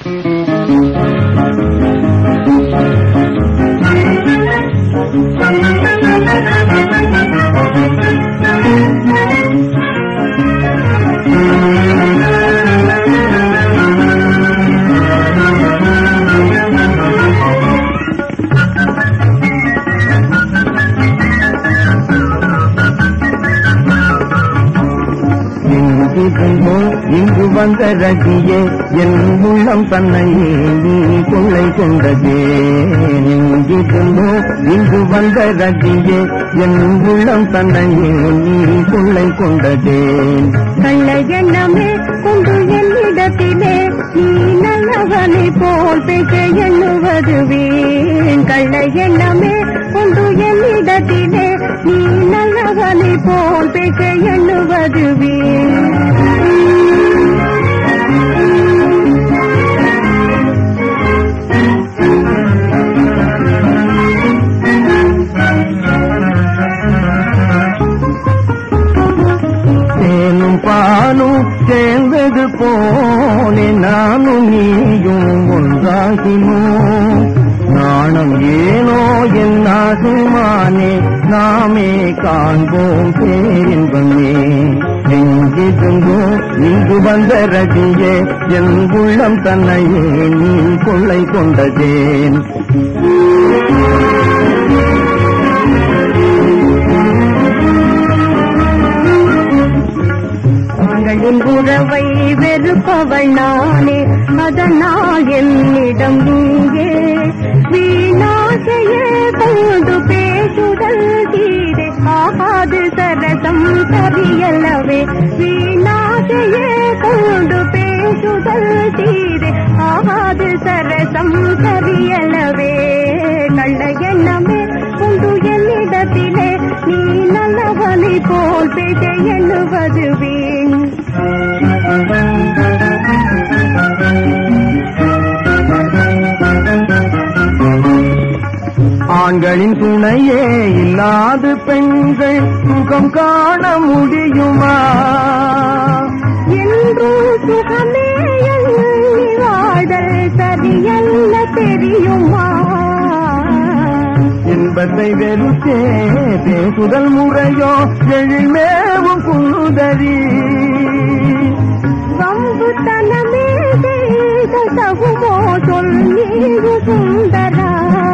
எங்கிருந்தோ இங்கு வந்த ரதியே என் உள்ளம் தன்னையே நீ கொள்ளை கொண்டதே எங்கிருந்தோ இங்கு வந்த ரதியே என் உள்ளம் தன்னையே நீ கொள்ளை கொண்டதே கள்ள எண்ணமே கொண்டு என்னிடத்திலே நீ நல்லவனை போல் பேச எண்ணுவது வீண் கள்ள எண்ணமே கொண்டு என்னிடத்திலே நீ நல்லவனை போல் பேச எண்ணுவது வீண் தேனும் பாலும் சேர்ந்தது போலே நானும் நீயும் ஒன்றாகினோம் நாணம் ஏனோ என் ஆகுமானே நாமே காண்போம் பேரின்பமே எங்கிருந்தோ இங்கு வந்த ரதியே என் உள்ளம் தன்னையே நீ கொள்ளை கொண்டதேன் தாங்களின் உறவை வெறுப்பவள் நானே அதனால் என்னிடம் இங்கே வீணாசையே கொண்டு பேசுதல் தீரே ஆகாது சரசம் சரியல்லவே வீணாசையே கொண்டு பேசுதல் தீரே ஆகாது சரசம் சரியல்லவே கள்ள எண்ணமே கொண்டு என்னிடத்திலே நீ நல்லவனை போல் பேச எண்ணுவது வீண் ஆண்களின் துணையே இல்லாது பெண்கள் சுகம் காண முடியுமா என்றும் சுகமே எண்ணி வாழல் சரியல்ல தெரியுமா இன்பத்தை வெறுத்தே பேசுதல் முறையோ எழில்மேவும் குழுதறி வம்பு தனமே செய்த சகுமோ சொல் நீரு சுந்தரா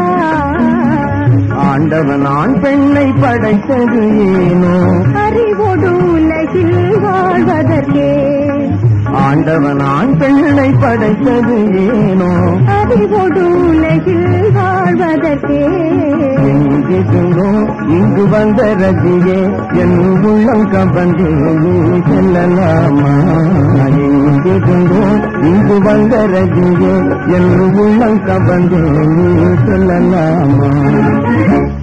ஆண்டவன் ஆண் பெண்ணை படைத்தது ஏனோ அறிவொடு உலகில் வாழ்வதற்கே ஆண்டவன் ஆண் பெண்ணை படைத்தது ஏனோ அறிவொடு உலகில் வாழ்வதற்கே எங்கிருந்தோ இங்கு வந்த ரதியே என் உள்ளம் கவர்ந்து நீ செல்லலாமா எங்கிருந்தோ இங்கு வந்த ரதியே என் உள்ளம் கவர்ந்து நீ செல்லலாமா